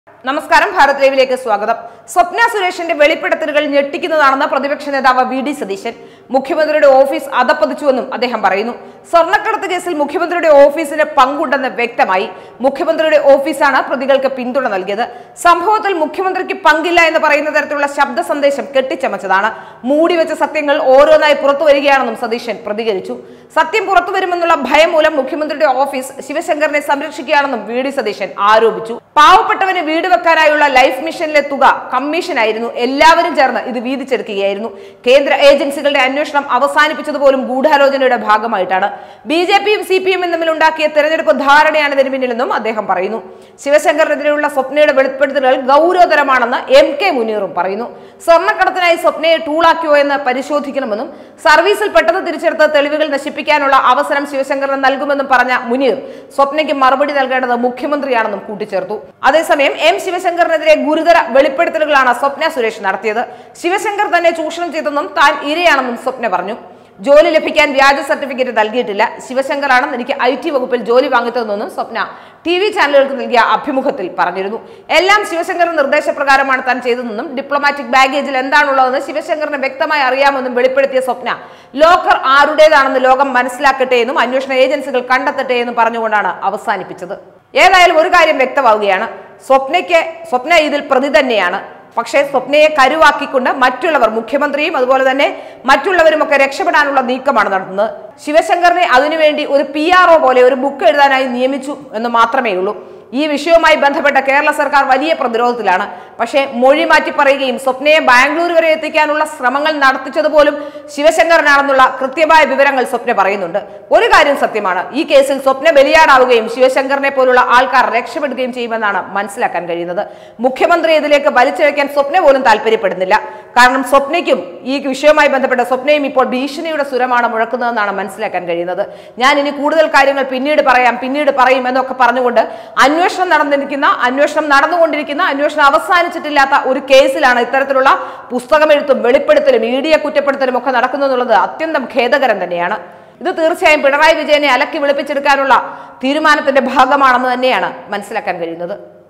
നമസ്കാരം ഭാരത് ലൈവിലേക്ക് സ്വാഗതം സ്വപ്ന സുരേഷിന്റെ വെളിപ്പെടുത്തലുകൾ ഞെട്ടിക്കുന്നതാണെന്ന് പ്രതിപക്ഷ നേതാവ് വി ഡി സതീശൻ മുഖ്യമന്ത്രിയുടെ ഓഫീസ് അതപ്പതിച്ചുവെന്നും അദ്ദേഹം പറയുന്നു സ്വർണ്ണക്കടത്ത് കേസിൽ മുഖ്യമന്ത്രിയുടെ ഓഫീസിന് പങ്കുണ്ടെന്ന് വ്യക്തമായി മുഖ്യമന്ത്രിയുടെ ഓഫീസാണ് പ്രതികൾക്ക് പിന്തുണ നൽകിയത് സംഭവത്തിൽ മുഖ്യമന്ത്രിക്ക് പങ്കില്ല എന്ന് പറയുന്ന തരത്തിലുള്ള ശബ്ദ സന്ദേശം കെട്ടിച്ചമച്ചതാണ് മൂടിവെച്ച സത്യങ്ങൾ ഓരോന്നായി പുറത്തു വരികയാണെന്നും സതീശൻ പ്രതികരിച്ചു സത്യം പുറത്തു വരുമെന്നുള്ള ഭയം മൂലം മുഖ്യമന്ത്രിയുടെ ഓഫീസ് ശിവശങ്കറിനെ സംരക്ഷിക്കുകയാണെന്നും വി ഡി സതീശൻ ആരോപിച്ചു പാവപ്പെട്ടവന് വീട് വെക്കാനായുള്ള ലൈഫ് മിഷനിലെ തുക കമ്മീഷനായിരുന്നു എല്ലാവരും ചേർന്ന് ഇത് വീതിച്ചെടുക്കുകയായിരുന്നു കേന്ദ്ര ഏജൻസികളുടെ അന്വേഷണം അവസാനിപ്പിച്ചതുപോലും ഗൂഢാലോചനയുടെ ഭാഗമായിട്ടാണ് ബി ജെ പിയും സി പി എമ്മും തമ്മിൽ ഉണ്ടാക്കിയ തെരഞ്ഞെടുപ്പ് ധാരണയാണ് ഇതിന് പിന്നിലെന്നും അദ്ദേഹം പറയുന്നു ശിവശങ്കറിനെതിരെയുള്ള സ്വപ്നയുടെ വെളിപ്പെടുത്തലുകൾ ഗൗരവതരമാണെന്ന് എം കെ മുനീറും പറയുന്നു സ്വർണ്ണക്കടത്തിനായി സ്വപ്നയെ ടൂളാക്കിയോ എന്ന് പരിശോധിക്കണമെന്നും സർവീസിൽ പെട്ടെന്ന് തിരിച്ചെടുത്ത തെളിവുകൾ നശിപ്പിക്കാനുള്ള അവസരം ശിവശങ്കറിന് നൽകുമെന്നും പറഞ്ഞ മുനീർ സ്വപ്നയ്ക്ക് മറുപടി നൽകേണ്ടത് മുഖ്യമന്ത്രിയാണെന്നും കൂട്ടിച്ചേർത്തു അതേസമയം എം ശിവശങ്കറിനെതിരെ ഗുരുതര വെളിപ്പെടുത്തലുകളാണ് സ്വപ്ന സുരേഷ് നടത്തിയത് ശിവശങ്കർ തന്നെ ചൂഷണം ചെയ്തെന്നും താൻ ഇരയാണെന്നും സ്വപ്ന പറഞ്ഞു ജോലി ലഭിക്കാൻ വ്യാജ സർട്ടിഫിക്കറ്റ് നൽകിയിട്ടില്ല ശിവശങ്കറാണ് എനിക്ക് ഐ ടി വകുപ്പിൽ ജോലി വാങ്ങിത്തതെന്നും സ്വപ്ന ടി വി ചാനലുകൾക്ക് നൽകിയ അഭിമുഖത്തിൽ പറഞ്ഞിരുന്നു എല്ലാം ശിവശങ്കർ നിർദ്ദേശപ്രകാരമാണ് താൻ ചെയ്തതെന്നും ഡിപ്ലോമാറ്റിക് ബാഗേജിൽ എന്താണുള്ളതെന്ന് ശിവശങ്കറിന് വ്യക്തമായി അറിയാമെന്നും വെളിപ്പെടുത്തിയ സ്വപ്ന ലോക്കർ ആരുടേതാണെന്ന് ലോകം മനസ്സിലാക്കട്ടെ എന്നും അന്വേഷണ ഏജൻസികൾ കണ്ടെത്തട്ടെ എന്നും പറഞ്ഞുകൊണ്ടാണ് അവസാനിപ്പിച്ചത് ഏതായാലും ഒരു കാര്യം വ്യക്തമാവുകയാണ് സ്വപ്നയ്ക്ക് സ്വപ്ന ഇതിൽ പ്രതി തന്നെയാണ് പക്ഷേ സ്വപ്നയെ കരുവാക്കിക്കൊണ്ട് മറ്റുള്ളവർ മുഖ്യമന്ത്രിയും അതുപോലെ തന്നെ മറ്റുള്ളവരുമൊക്കെ രക്ഷപ്പെടാനുള്ള നീക്കമാണ് നടത്തുന്നത് ശിവശങ്കറിനെ അതിനുവേണ്ടി ഒരു പി പോലെ ഒരു ബുക്ക് എഴുതാനായി നിയമിച്ചു എന്ന് മാത്രമേ ഉള്ളൂ ഈ വിഷയവുമായി ബന്ധപ്പെട്ട കേരള സർക്കാർ വലിയ പ്രതിരോധത്തിലാണ് പക്ഷേ മൊഴി മാറ്റി പറയുകയും സ്വപ്നയെ ബാംഗ്ലൂർ വരെ എത്തിക്കാനുള്ള ശ്രമങ്ങൾ നടത്തിച്ചത് പോലും ശിവശങ്കറിനാണെന്നുള്ള കൃത്യമായ വിവരങ്ങൾ സ്വപ്ന പറയുന്നുണ്ട് ഒരു കാര്യം സത്യമാണ് ഈ കേസിൽ സ്വപ്ന ബലിയാടാവുകയും ശിവശങ്കറിനെ പോലുള്ള ആൾക്കാർ രക്ഷപ്പെടുകയും ചെയ്യുമെന്നാണ് മനസ്സിലാക്കാൻ കഴിയുന്നത് മുഖ്യമന്ത്രി ഇതിലേക്ക് വലിച്ചിഴയ്ക്കാൻ സ്വപ്ന പോലും താല്പര്യപ്പെടുന്നില്ല കാരണം സ്വപ്നയ്ക്കും ഈ വിഷയവുമായി ബന്ധപ്പെട്ട സ്വപ്നയും ഇപ്പോൾ ഭീഷണിയുടെ സുരമാണ് മുഴക്കുന്നതെന്നാണ് മനസ്സിലാക്കാൻ കഴിയുന്നത് ഞാൻ ഇനി കൂടുതൽ കാര്യങ്ങൾ പിന്നീട് പറയാം പിന്നീട് പറയും എന്നൊക്കെ പറഞ്ഞുകൊണ്ട് അന്വേഷണം നടന്നിരിക്കുന്ന അന്വേഷണം നടന്നുകൊണ്ടിരിക്കുന്ന അന്വേഷണം അവസാനിച്ചിട്ടില്ലാത്ത ഒരു കേസിലാണ് ഇത്തരത്തിലുള്ള പുസ്തകമെഴുത്തും വെളിപ്പെടുത്തലും ഇ ഡിയെ കുറ്റപ്പെടുത്തലും ഒക്കെ നടക്കുന്നതെന്നുള്ളത് അത്യന്തം ഖേദകരം തന്നെയാണ് ഇത് തീർച്ചയായും പിണറായി വിജയനെ അലക്കി വെളുപ്പിച്ചെടുക്കാനുള്ള തീരുമാനത്തിന്റെ ഭാഗമാണെന്ന് തന്നെയാണ് മനസ്സിലാക്കാൻ കഴിയുന്നത്